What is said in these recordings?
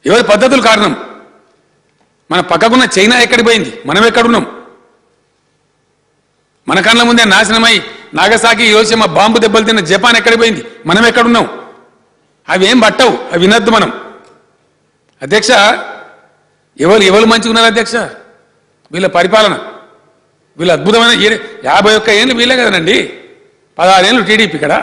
ఎవరి పద్ధతులు కారణం మన పక్కకున్న చైనా ఎక్కడికి పోయింది మనం ఎక్కడున్నాం మన కళ్ళ ముందే నాశనమై నాగసాకి యోశమ బాంబు దెబ్బలు తిన్న జపాన్ ఎక్కడికి పోయింది మనం ఎక్కడున్నాం అవి ఏం పట్టవు అవి వినద్దు మనం అధ్యక్ష ఎవరు ఎవరు మంచుకున్నారు అధ్యక్ష వీళ్ళ పరిపాలన వీళ్ళ అద్భుతమైన ఏ- యాభై ఒక్క ఏళ్ళు వీళ్ళే కదనండి పదహారేళ్ళు టీడీపీ ఇక్కడ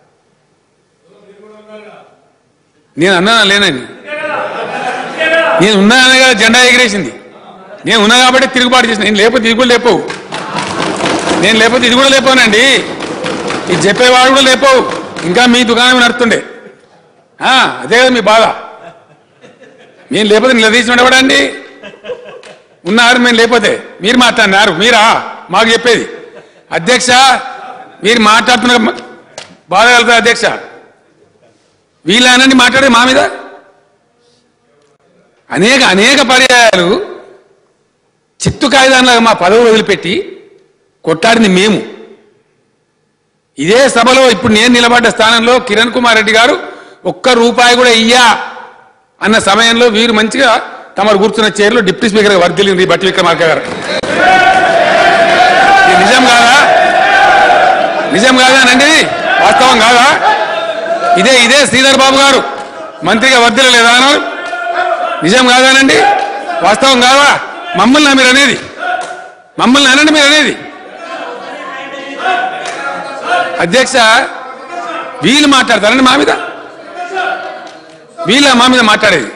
నేను అన్నానా లేనని నేను ఉన్నాననే కదా జెండా ఎగిరేసింది నేను ఉన్నా కాబట్టి తిరుగుబాటు చేసిన నేను లేకపోతే ఇది కూడా లేపవు నేను లేకపోతే ఇది కూడా లేపోనండి ఇది చెప్పేవాడు కూడా లేపవు ఇంకా మీ దుకాణం నడుతుండే ఆ, అదే కదా మీ బాధ మేము లేకపోతే నిలదీసి ఉండవడండి ఉన్నారు మేము లేకపోతే మీరు మాట్లాడినారు మీరా మాకు చెప్పేది అధ్యక్ష మీరు మాట్లాడుతున్న బాధ కలుగుతుంది అధ్యక్ష వీళ్ళనండి మాట్లాడే మా మీద అనేక అనేక పర్యాయాలు చిత్తు కాగితాంలాగా మా పదవి వదిలిపెట్టి కొట్టాడింది మేము ఇదే సభలో ఇప్పుడు నేను నిలబడ్డ స్థానంలో కిరణ్ కుమార్ రెడ్డి గారు ఒక్క రూపాయి కూడా ఇయ్యా అన్న సమయంలో వీరు మంచిగా తమరు కూర్చున్న చైర్లో డిప్యూటీ స్పీకర్ వర్దిలింది బట్టి విక్రమార్క గారు ఇది నిజం కాదా నిజం కాదానండి వాస్తవం కాదా ఇదే ఇదే శ్రీధర్ బాబు గారు మంత్రిగా వర్దిలలేదా అన్నారు నిజం కాదానండి వాస్తవం కాదా మమ్మల్ని మీరు అనేది మమ్మల్ని అనండి మీరు అనేది అధ్యక్ష వీళ్ళు మాట్లాడతారండి మా మీద వీళ్ళ మా మీద మాట్లాడేది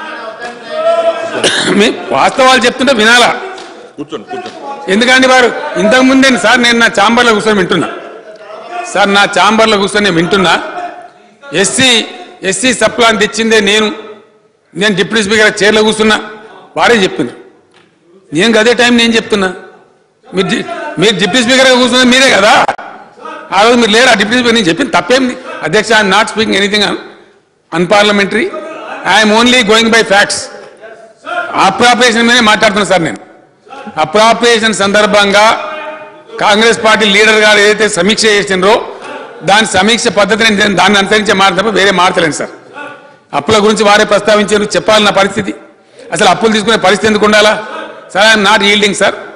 మీ- వాస్తవాలు చెప్తుంటే వినాలా కూర్చోండి కూర్చోండి ఎందుకంటే వారు ఇంతకు ముందే సార్ నేను నా ఛాంబర్లో కూర్చొని వింటున్నా సార్ నా ఛాంబర్లో కూర్చొని నేను వింటున్నా ఎస్సీ ఎస్సీ సప్లాన్ తెచ్చిందే నేను నేను డిప్యూటీ స్పీకర్ చైర్లో కూర్చున్నా వారే చెప్పిండ్రు నేను అదే టైం నేను చెప్తున్నా మీరు డి- మీరు డిప్యూటీ స్పీకర్గా కూర్చున్నా మీరే కదా ఆ రోజు మీరు లేరు ఆ డిప్యూటీ స్పీకర్ నేను చెప్పింది తప్పేంది అధ్యక్ష I'm not speaking anything unparliamentary I'm only going by facts appropriation మీదే మాట్లాడుతున్నా సార్ నేను అప్రాపరేషన్ సందర్భంగా కాంగ్రెస్ పార్టీ లీడర్ గారు ఏదైతే సమీక్ష చేసిండ్రో దాని సమీక్ష పద్ధతిని నేను దాన్ని అనుసరించే మాట తప్ప వేరే మాడతలేను సార్ అప్పుల గురించి వారే ప్రస్తావించారు చెప్పాలి నా పరిస్థితి అసలు అప్పులు తీసుకునే పరిస్థితి ఎందుకు ఉండాలా sir I'm not yielding sir